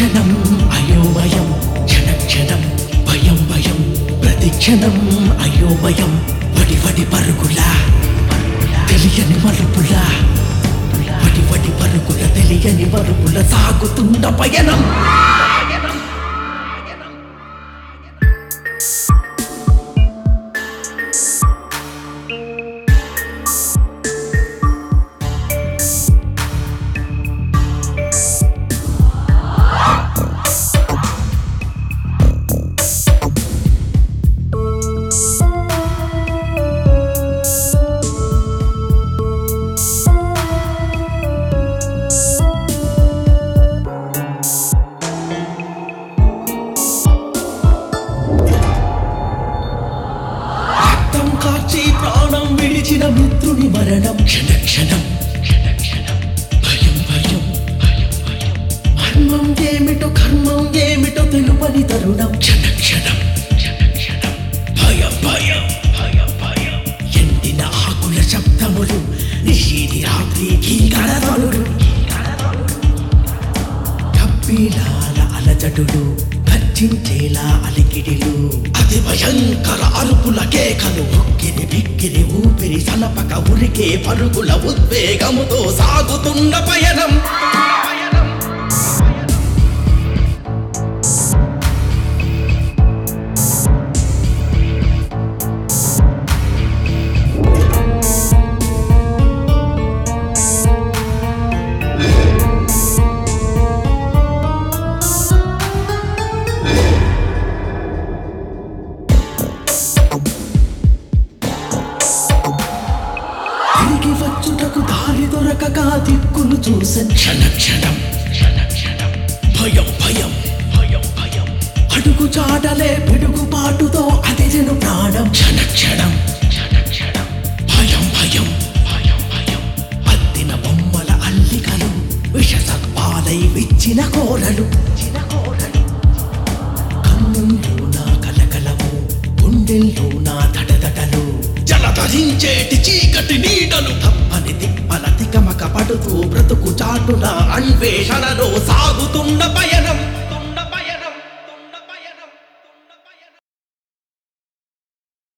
క్షణం అయోమయం క్షణ క్షణం భయం భయం ప్రతి క్షణం అయోమయం వడి వడి పరుగులా తెలియని మలుపులా వడి వడి పరుగుల తెలియని మలుపుల సాగుతున్న పయనం రక్తం కార్చి ప్రాణం విడిచిన మిత్రుని మరణం క్షణ క్షణం క్షణ క్షణం భయం భయం భయం భయం మర్మం ఏమిటో కర్మం ఏమిటో తెలుపని తరుణం క్షణ క్షణం క్షణ క్షణం భయం భయం భయం భయం ఎండిన ఆకుల శబ్దములు నిషీది రాత్రి కీకరతనులు కప్పిలాల అలజడులు గర్జించేలా అలికిడిలు అతి భయంకర అరుపుల కేకలు ఉక్కిరి బిక్కిరి ఊపిరి సలపక ఉరికే పరుగుల ఉద్వేగముతో సాగుతున్న పయనం తిరిగి వచ్చుటకు దారి దొరకగా దిక్కులు చూసే క్షణ క్షణం క్షణ క్షణం భయం భయం భయం భయం అడుగు చాటలే పిడుగుపాటుతో అదిరెను ప్రాణం క్షణ క్షణం క్షణ క్షణం భయం భయం భయం భయం అద్దిన బొమ్మల అల్లికలు విష సర్పాలై విచ్చిన కోరలు చిన్న కోరలు కన్నుల్లో నా కలకలము గుండెల్లో నా దడదడలు జలధరించేటి చీకటి నీడలు తప్పని తిప్పల తికమక పడుతూ బ్రతుకు చాటున అన్వేషణలో సాగుతున్న పయ